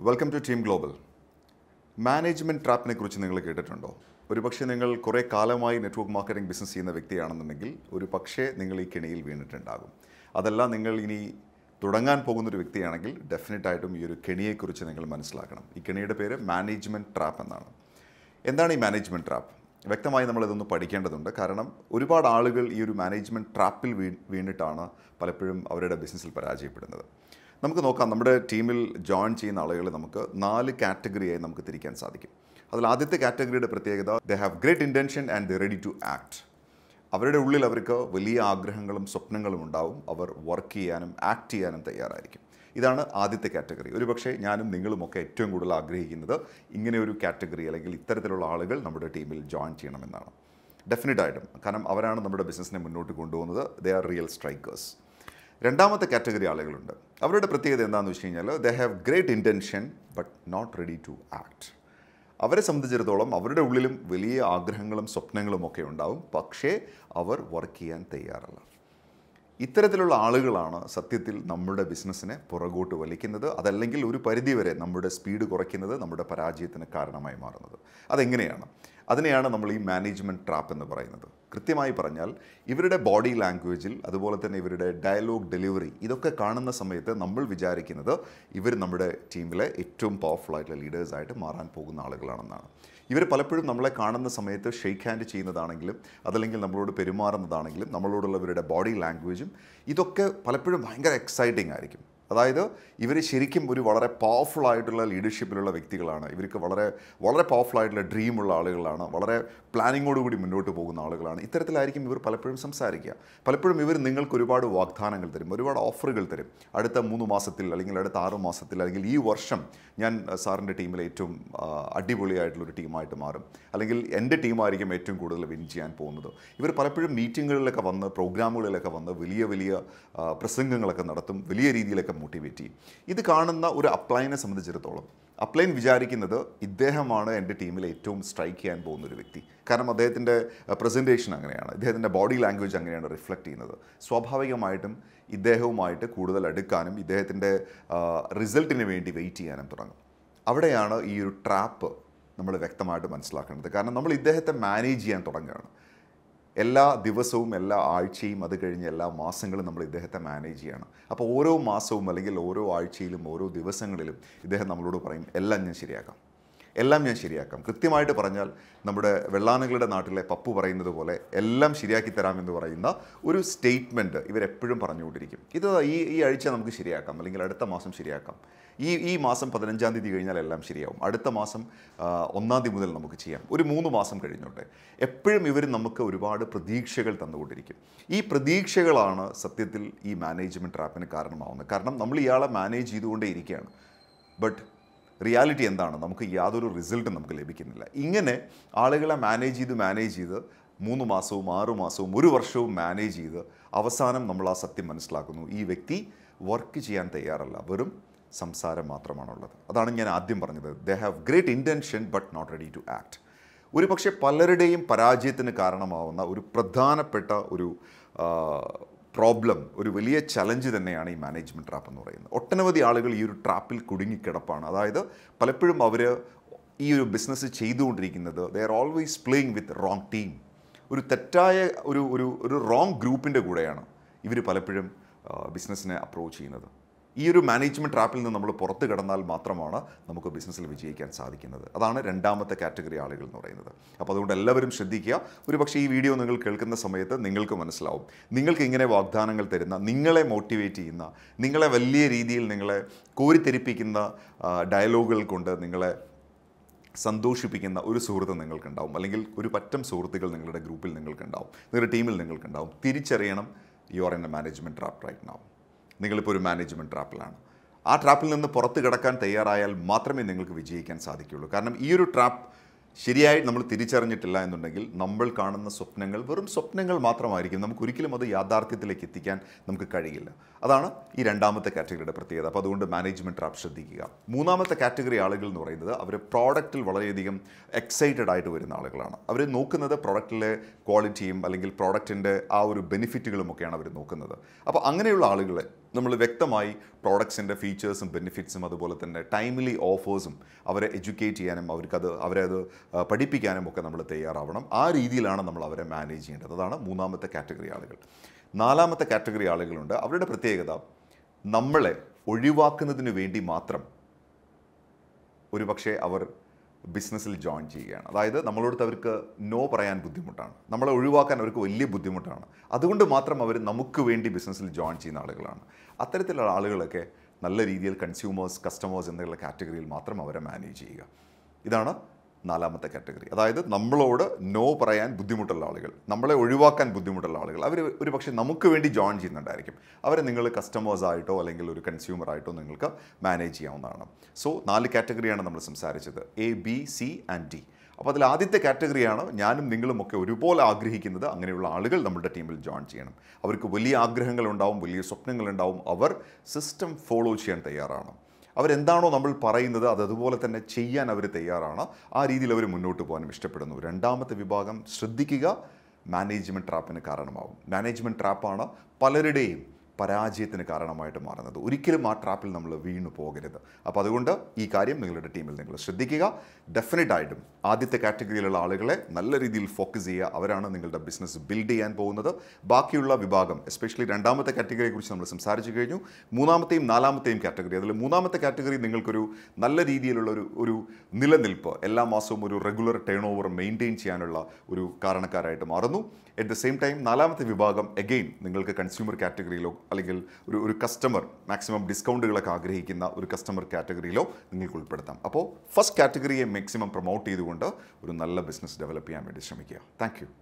welcome to team global management ട്രാപ്പിനെ കുറിച്ച് നിങ്ങൾ കേട്ടിട്ടുണ്ടോ ഒരുപക്ഷെ നിങ്ങൾ കുറേ കാലമായി നെറ്റ്വർക്ക് മാർക്കറ്റിംഗ് ബിസിനസ് ചെയ്യുന്ന വ്യക്തിയാണെന്നുണ്ടെങ്കിൽ ഒരു പക്ഷേ നിങ്ങൾ ഈ കെണിയിൽ വീണിട്ടുണ്ടാകും അതല്ല നിങ്ങൾ ഇനി തുടങ്ങാൻ പോകുന്ന ഒരു വ്യക്തിയാണെങ്കിൽ ഡെഫിനറ്റ് ആയിട്ടും ഈ ഒരു കെണിയെക്കുറിച്ച് നിങ്ങൾ മനസ്സിലാക്കണം ഈ കെണിയുടെ പേര് മാനേജ്മെൻറ്റ് ട്രാപ്പ് എന്നാണ് എന്താണ് ഈ മാനേജ്മെൻറ്റ് ട്രാപ്പ് വ്യക്തമായി നമ്മളിതൊന്ന് പഠിക്കേണ്ടതുണ്ട് കാരണം ഒരുപാട് ആളുകൾ ഈ ഒരു മാനേജ്മെൻറ്റ് ട്രാപ്പിൽ വീ വീണിട്ടാണ് പലപ്പോഴും അവരുടെ ബിസിനസ്സിൽ പരാജയപ്പെടുന്നത് നമുക്ക് നോക്കാം നമ്മുടെ ടീമിൽ ജോയിൻ ചെയ്യുന്ന ആളുകൾ നമുക്ക് നാല് കാറ്റഗറിയായി നമുക്ക് തിരിക്കാൻ സാധിക്കും അതിൽ ആദ്യത്തെ കാറ്റഗറിയുടെ പ്രത്യേകത they have great intention and the ready to act അവരുടെ ഉള്ളിൽ അവർക്ക് വലിയ ആഗ്രഹങ്ങളും സ്വപ്നങ്ങളും ഉണ്ടാവും അവർ വർക്ക് ചെയ്യാനും ആക്ട് ചെയ്യാനും തയ്യാറായിരിക്കും ഇതാണ് ആദ്യത്തെ കാറ്റഗറി ഒരുപക്ഷെ ഞാനും നിങ്ങളുമൊക്കെ ഏറ്റവും കൂടുതൽ ആഗ്രഹിക്കുന്നത് ഇങ്ങനെ ഒരു കാറ്റഗറി അല്ലെങ്കിൽ ഇത്തരത്തിലുള്ള ആളുകൾ നമ്മുടെ ടീമിൽ ജോയിൻ ചെയ്യണമെന്നാണ് ഡെഫിനറ്റ് ആയിട്ടും കാരണം അവരാണ് നമ്മുടെ ബിസിനസ്സിനെ മുന്നോട്ട് കൊണ്ടുപോകുന്നത് ദേ ആർ റിയൽ സ്ട്രൈക്കേഴ്സ് രണ്ടാമത്തെ കാറ്റഗറി ആളുകളുണ്ട് അവരുടെ പ്രത്യേകത എന്താണെന്ന് വെച്ച് കഴിഞ്ഞാൽ they have great intention but not ready to act അവരെ സംബന്ധിച്ചിടത്തോളം അവരുടെ ഉള്ളിലും വലിയ ആഗ്രഹങ്ങളും സ്വപ്നങ്ങളും ഒക്കെ ഉണ്ടാവും പക്ഷേ അവർ വർക്ക് ചെയ്യാൻ തയ്യാറല്ല ഇത്തരത്തിലുള്ള ആളുകളാണ് സത്യത്തിൽ നമ്മുടെ ബിസിനസ്സിനെ പുറകോട്ട് വലിക്കുന്നത് അതല്ലെങ്കിൽ ഒരു പരിധിവരെ നമ്മുടെ സ്പീഡ് കുറയ്ക്കുന്നത് നമ്മുടെ പരാജയത്തിന് കാരണമായി മാറുന്നത് അതെങ്ങനെയാണ് അതിനെയാണ് നമ്മൾ ഈ മാനേജ്മെൻറ്റ് ട്രാപ്പ് എന്ന് പറയുന്നത് കൃത്യമായി പറഞ്ഞാൽ ഇവരുടെ ബോഡി ലാംഗ്വേജിൽ അതുപോലെ തന്നെ ഇവരുടെ ഡയലോഗ് ഡെലിവറി ഇതൊക്കെ കാണുന്ന സമയത്ത് നമ്മൾ വിചാരിക്കുന്നത് ഇവർ നമ്മുടെ ടീമിലെ ഏറ്റവും പവർഫുൾ ആയിട്ടുള്ള ലീഡേഴ്സായിട്ട് മാറാൻ പോകുന്ന ആളുകളാണെന്നാണ് ഇവർ പലപ്പോഴും നമ്മളെ കാണുന്ന സമയത്ത് ഷെയ്ക്ക് ഹാൻഡ് ചെയ്യുന്നതാണെങ്കിലും അതല്ലെങ്കിൽ നമ്മളോട് പെരുമാറുന്നതാണെങ്കിലും നമ്മളോടുള്ള ഇവരുടെ ബോഡി ലാംഗ്വേജും ഇതൊക്കെ പലപ്പോഴും ഭയങ്കര എക്സൈറ്റിംഗ് ആയിരിക്കും അതായത് ഇവർ ശരിക്കും ഒരു വളരെ പവർഫുൾ ആയിട്ടുള്ള ലീഡർഷിപ്പിലുള്ള വ്യക്തികളാണ് ഇവർക്ക് വളരെ വളരെ പവർഫുൾ ആയിട്ടുള്ള ഡ്രീമുള്ള ആളുകളാണ് വളരെ പ്ലാനിങ്ങോടുകൂടി മുന്നോട്ട് പോകുന്ന ആളുകളാണ് ഇത്തരത്തിലായിരിക്കും ഇവർ പലപ്പോഴും സംസാരിക്കുക പലപ്പോഴും ഇവർ നിങ്ങൾക്ക് ഒരുപാട് വാഗ്ദാനങ്ങൾ തരും ഒരുപാട് ഓഫറുകൾ തരും അടുത്ത മൂന്ന് മാസത്തിൽ അല്ലെങ്കിൽ അടുത്ത ആറ് മാസത്തിൽ അല്ലെങ്കിൽ ഈ വർഷം ഞാൻ സാറിൻ്റെ ടീമിലെ ഏറ്റവും ആ, അടിപൊളിയായിട്ടുള്ളൊരു ടീമായിട്ട് മാറും അല്ലെങ്കിൽ എൻ്റെ ടീമായിരിക്കും ഏറ്റവും കൂടുതൽ വിൻ ചെയ്യാൻ പോകുന്നത് ഇവർ പലപ്പോഴും മീറ്റിങ്ങുകളിലൊക്കെ വന്ന് പ്രോഗ്രാമുകളിലൊക്കെ വന്ന് വലിയ വലിയ ആ, പ്രസംഗങ്ങളൊക്കെ നടത്തും വലിയ രീതിയിലൊക്കെ മോട്ടിവേറ്റ് ചെയ്യും ഇത് കാണുന്ന ഒരു അപ്ലൈനെ സംബന്ധിച്ചിടത്തോളം അപ്ലൈൻ വിചാരിക്കുന്നത് ഇദ്ദേഹമാണ് എൻ്റെ ടീമിൽ ഏറ്റവും സ്ട്രൈക്ക് ചെയ്യാൻ പോകുന്ന ഒരു വ്യക്തി കാരണം അദ്ദേഹത്തിൻ്റെ പ്രസൻറ്റേഷൻ അങ്ങനെയാണ് ഇദ്ദേഹത്തിൻ്റെ ബോഡി ലാംഗ്വേജ് അങ്ങനെയാണ് റിഫ്ലക്റ്റ് ചെയ്യുന്നത് സ്വാഭാവികമായിട്ടും ഇദ്ദേഹവുമായിട്ട് കൂടുതൽ അടുക്കാനും ഇദ്ദേഹത്തിൻ്റെ റിസൾട്ടിന് വേണ്ടി വെയിറ്റ് ചെയ്യാനും തുടങ്ങും അവിടെയാണ് ഈ ഒരു ട്രാപ്പ് നമ്മൾ വ്യക്തമായിട്ട് മനസ്സിലാക്കേണ്ടത് കാരണം നമ്മൾ ഇദ്ദേഹത്തെ മാനേജ് ചെയ്യാൻ തുടങ്ങുകയാണ് എല്ലാ ദിവസവും എല്ലാ ആഴ്ചയും അത് കഴിഞ്ഞ് എല്ലാ മാസങ്ങളും നമ്മൾ ഇദ്ദേഹത്തെ മാനേജ് ചെയ്യണം അപ്പോൾ ഓരോ മാസവും അല്ലെങ്കിൽ ഓരോ ആഴ്ചയിലും ഓരോ ദിവസങ്ങളിലും ഇദ്ദേഹം നമ്മളോട് പറയും എല്ലാം ഞാൻ ശരിയാക്കാം എല്ലാം ഞാൻ ശരിയാക്കാം കൃത്യമായിട്ട് പറഞ്ഞാൽ നമ്മുടെ വെള്ളാനകളുടെ നാട്ടിലെ പപ്പു പറയുന്നത് പോലെ എല്ലാം ശരിയാക്കി തരാമെന്ന് പറയുന്ന ഒരു സ്റ്റേറ്റ്മെൻറ്റ് ഇവരെപ്പോഴും പറഞ്ഞുകൊണ്ടിരിക്കും ഇത് ഈ ഈ ആഴ്ച നമുക്ക് ശരിയാക്കാം അല്ലെങ്കിൽ അടുത്ത മാസം ശരിയാക്കാം ഈ ഈ മാസം പതിനഞ്ചാം തീയതി കഴിഞ്ഞാൽ എല്ലാം ശരിയാവും അടുത്ത മാസം ആ, ഒന്നാം തീയതി മുതൽ നമുക്ക് ചെയ്യാം ഒരു മൂന്ന് മാസം കഴിഞ്ഞോട്ടെ എപ്പോഴും ഇവർ നമുക്ക് ഒരുപാട് പ്രതീക്ഷകൾ തന്നുകൊണ്ടിരിക്കും ഈ പ്രതീക്ഷകളാണ് സത്യത്തിൽ ഈ മാനേജ്മെൻറ്റ് ട്രാപ്പിന് കാരണമാവുന്നത് കാരണം നമ്മൾ ഇയാളെ മാനേജ് ചെയ്തുകൊണ്ടേ ഇരിക്കുകയാണ് ബട്ട് റിയാലിറ്റി എന്താണ് നമുക്ക് യാതൊരു റിസൾട്ടും നമുക്ക് ലഭിക്കുന്നില്ല ഇങ്ങനെ ആളുകളെ മാനേജ് ചെയ്ത് മാനേജ് ചെയ്ത് മൂന്ന് മാസവും ആറു മാസവും ഒരു വർഷവും മാനേജ് ചെയ്ത് അവസാനം നമ്മൾ ആ സത്യം മനസ്സിലാക്കുന്നു ഈ വ്യക്തി വർക്ക് ചെയ്യാൻ തയ്യാറല്ല വെറും സംസാരം മാത്രമാണുള്ളത് അതാണ് ഞാൻ ആദ്യം പറഞ്ഞത് they have great intention but not ready to act ഒരു പക്ഷേ പലരുടെയും പരാജയത്തിന് കാരണമാവുന്ന ഒരു പ്രധാനപ്പെട്ട ഒരു പ്രോബ്ലം ഒരു വലിയ ചലഞ്ച് തന്നെയാണ് ഈ മാനേജ്മെൻറ്റ് ട്രാപ്പ് എന്ന് പറയുന്നത് ഒട്ടനവധി ആളുകൾ ഈ ഒരു ട്രാപ്പിൽ കുടുങ്ങിക്കിടപ്പാണ് അതായത് പലപ്പോഴും അവർ ഈ ഒരു ബിസിനസ് ചെയ്തുകൊണ്ടിരിക്കുന്നത് they are always playing with wrong team ഒരു തെറ്റായ ഒരു ഒരു ഒരു റോങ് ഗ്രൂപ്പിൻ്റെ കൂടെയാണ് ഇവർ പലപ്പോഴും ബിസിനസ്സിനെ അപ്രോച്ച് ചെയ്യുന്നത് ഈ ഒരു മാനേജ്മെൻറ്റ് ട്രാപ്പിൽ നിന്ന് നമ്മൾ പുറത്ത് കിടന്നാൽ മാത്രമാണ് നമുക്ക് ബിസിനസ്സിൽ വിജയിക്കാൻ സാധിക്കുന്നത് അതാണ് രണ്ടാമത്തെ കാറ്റഗറി ആളുകൾ എന്ന് പറയുന്നത് അപ്പോൾ അതുകൊണ്ട് എല്ലാവരും ശ്രദ്ധിക്കുക ഒരു പക്ഷേ ഈ വീഡിയോ നിങ്ങൾ കേൾക്കുന്ന സമയത്ത് നിങ്ങൾക്ക് മനസ്സിലാവും നിങ്ങൾക്ക് ഇങ്ങനെ വാഗ്ദാനങ്ങൾ തരുന്ന നിങ്ങളെ മോട്ടിവേറ്റ് ചെയ്യുന്ന നിങ്ങളെ വലിയ രീതിയിൽ നിങ്ങളെ കോരിത്തെരിപ്പിക്കുന്ന ഡയലോഗുകൾ കൊണ്ട് നിങ്ങളെ സന്തോഷിപ്പിക്കുന്ന ഒരു സുഹൃത്ത് നിങ്ങൾക്കുണ്ടാവും അല്ലെങ്കിൽ ഒരു പറ്റം സുഹൃത്തുക്കൾ നിങ്ങളുടെ ഗ്രൂപ്പിൽ നിങ്ങൾക്കുണ്ടാവും നിങ്ങളുടെ ടീമിൽ നിങ്ങൾക്കുണ്ടാവും തിരിച്ചറിയണം you are N A management trap right നാവും നിങ്ങളിപ്പോൾ ഒരു മാനേജ്മെൻറ്റ് ട്രാപ്പിലാണ് ആ ട്രാപ്പിൽ നിന്ന് പുറത്ത് കിടക്കാൻ തയ്യാറായാൽ മാത്രമേ നിങ്ങൾക്ക് വിജയിക്കാൻ സാധിക്കുകയുള്ളൂ കാരണം ഈ ഒരു ട്രാപ്പ് ശരിയായി നമ്മൾ തിരിച്ചറിഞ്ഞിട്ടില്ല എന്നുണ്ടെങ്കിൽ നമ്മൾ കാണുന്ന സ്വപ്നങ്ങൾ വെറും സ്വപ്നങ്ങൾ മാത്രമായിരിക്കും നമുക്ക് ഒരിക്കലും അത് യാഥാർത്ഥ്യത്തിലേക്ക് എത്തിക്കാൻ നമുക്ക് കഴിയില്ല അതാണ് ഈ രണ്ടാമത്തെ കാറ്റഗറിയുടെ പ്രത്യേകത അപ്പോൾ അതുകൊണ്ട് മാനേജ്മെൻറ്റ് ട്രാപ്പ് ശ്രദ്ധിക്കുക മൂന്നാമത്തെ കാറ്റഗറി ആളുകൾ എന്ന് പറയുന്നത് അവർ പ്രോഡക്റ്റിൽ വളരെയധികം എക്സൈറ്റഡ് ആയിട്ട് വരുന്ന ആളുകളാണ് അവർ നോക്കുന്നത് പ്രോഡക്റ്റിലെ ക്വാളിറ്റിയും അല്ലെങ്കിൽ പ്രോഡക്റ്റിൻ്റെ ആ ഒരു ബെനിഫിറ്റുകളും ഒക്കെയാണ് അവർ നോക്കുന്നത് അപ്പോൾ അങ്ങനെയുള്ള ആളുകളെ നമ്മൾ വ്യക്തമായി പ്രോഡക്ട്സിൻ്റെ ഫീച്ചേഴ്സും ബെനിഫിറ്റ്സും അതുപോലെ തന്നെ ടൈംലി ഓഫേഴ്സും അവരെ എഡ്യൂക്കേറ്റ് ചെയ്യാനും അവർക്കത് അവരെ അത് ആ, പഠിപ്പിക്കാനും ഒക്കെ നമ്മൾ തയ്യാറാവണം ആ രീതിയിലാണ് നമ്മൾ അവരെ മാനേജ് ചെയ്യേണ്ടത് അതാണ് മൂന്നാമത്തെ കാറ്റഗറി ആളുകൾ നാലാമത്തെ കാറ്റഗറി ആളുകളുണ്ട് അവരുടെ പ്രത്യേകത നമ്മളെ ഒഴിവാക്കുന്നതിന് വേണ്ടി മാത്രം ഒരു പക്ഷേ അവർ ബിസിനസ്സിൽ ജോയിൻ ചെയ്യുകയാണ് അതായത് നമ്മളോടത്ത് അവർക്ക് നോ പറയാൻ ബുദ്ധിമുട്ടാണ് നമ്മളെ ഒഴിവാക്കാൻ അവർക്ക് വലിയ ബുദ്ധിമുട്ടാണ് അതുകൊണ്ട് മാത്രം അവർ നമുക്ക് വേണ്ടി ബിസിനസ്സിൽ ജോയിൻ ചെയ്യുന്ന ആളുകളാണ് അത്തരത്തിലുള്ള ആളുകളൊക്കെ നല്ല രീതിയിൽ കൺസ്യൂമേഴ്സ് കസ്റ്റമേഴ്സ് എന്നുള്ള കാറ്റഗറിയിൽ മാത്രം അവരെ മാനേജ് ചെയ്യുക ഇതാണ് നാലാമത്തെ കാറ്റഗറി അതായത് നമ്മളോട് നോ പറയാൻ ബുദ്ധിമുട്ടുള്ള ആളുകൾ നമ്മളെ ഒഴിവാക്കാൻ ബുദ്ധിമുട്ടുള്ള ആളുകൾ അവർ ഒരു പക്ഷേ നമുക്ക് വേണ്ടി ജോയിൻ ചെയ്യുന്നുണ്ടായിരിക്കും അവരെ നിങ്ങൾ കസ്റ്റമേഴ്സ് ആയിട്ടോ അല്ലെങ്കിൽ ഒരു കൺസ്യൂമർ ആയിട്ടോ നിങ്ങൾക്ക് മാനേജ് ചെയ്യാവുന്നതാണ് സോ നാല് കാറ്റഗറിയാണ് നമ്മൾ സംസാരിച്ചത് A B C and D അപ്പോൾ അതിൽ ആദ്യത്തെ കാറ്റഗറിയാണ് ഞാനും നിങ്ങളും ഒക്കെ ഒരുപോലെ ആഗ്രഹിക്കുന്നത് അങ്ങനെയുള്ള ആളുകൾ നമ്മുടെ ടീമിൽ ജോയിൻ ചെയ്യണം അവർക്ക് വലിയ ആഗ്രഹങ്ങളുണ്ടാവും വലിയ സ്വപ്നങ്ങളുണ്ടാവും അവർ സിസ്റ്റം ഫോളോ ചെയ്യാൻ തയ്യാറാണ് അവരെന്താണോ നമ്മൾ പറയുന്നത് അത് അതുപോലെ തന്നെ ചെയ്യാൻ അവർ തയ്യാറാണ് ആ രീതിയിൽ അവർ മുന്നോട്ട് പോകാനും ഇഷ്ടപ്പെടുന്നു രണ്ടാമത്തെ വിഭാഗം ശ്രദ്ധിക്കുക മാനേജ്മെൻറ്റ് ട്രാപ്പിന് കാരണമാകും മാനേജ്മെൻറ്റ് ട്രാപ്പാണ് പലരുടെയും പരാജയത്തിന് കാരണമായിട്ട് മാറുന്നത് ഒരിക്കലും ആ ട്രാപ്പിൽ നമ്മൾ വീണു പോകരുത് അപ്പോൾ അതുകൊണ്ട് ഈ കാര്യം നിങ്ങളുടെ ടീമിൽ നിങ്ങൾ ശ്രദ്ധിക്കുക ഡെഫിനറ്റ് ആയിട്ടും ആദ്യത്തെ കാറ്റഗറിയിലുള്ള ആളുകളെ നല്ല രീതിയിൽ ഫോക്കസ് ചെയ്യുക അവരാണ് നിങ്ങളുടെ ബിസിനസ് ബിൽഡ് ചെയ്യാൻ പോകുന്നത് ബാക്കിയുള്ള വിഭാഗം എസ്പെഷ്യലി രണ്ടാമത്തെ കാറ്റഗറിയെ കുറിച്ച് നമ്മൾ സംസാരിച്ചു കഴിഞ്ഞു മൂന്നാമത്തെയും നാലാമത്തെയും കാറ്റഗറി അതിൽ മൂന്നാമത്തെ കാറ്റഗറി നിങ്ങൾക്കൊരു നല്ല രീതിയിലുള്ള ഒരു ഒരു നിലനിൽപ്പ് എല്ലാ മാസവും ഒരു റെഗുലർ ടേൺ ഓവർ മെയിൻറ്റെയിൻ ചെയ്യാനുള്ള ഒരു കാരണക്കാരായിട്ട് മാറുന്നു അറ്റ് ദ സെയിം ടൈം നാലാമത്തെ വിഭാഗം എഗെയിൻ നിങ്ങൾക്ക് കൺസ്യൂമർ കാറ്റഗറിയിലോ അല്ലെങ്കിൽ ഒരു ഒരു കസ്റ്റമർ മാക്സിമം ഡിസ്കൗണ്ടുകളൊക്കെ ആഗ്രഹിക്കുന്ന ഒരു കസ്റ്റമർ കാറ്റഗറിയിലോ നിങ്ങൾക്ക് ഉൾപ്പെടുത്താം അപ്പോൾ ഫസ്റ്റ് കാറ്റഗറിയെ മാക്സിമം പ്രൊമോട്ട് ചെയ്തുകൊണ്ട് ഒരു നല്ല ബിസിനസ് ഡെവലപ്പ് ചെയ്യാൻ വേണ്ടി ശ്രമിക്കുക താങ്ക്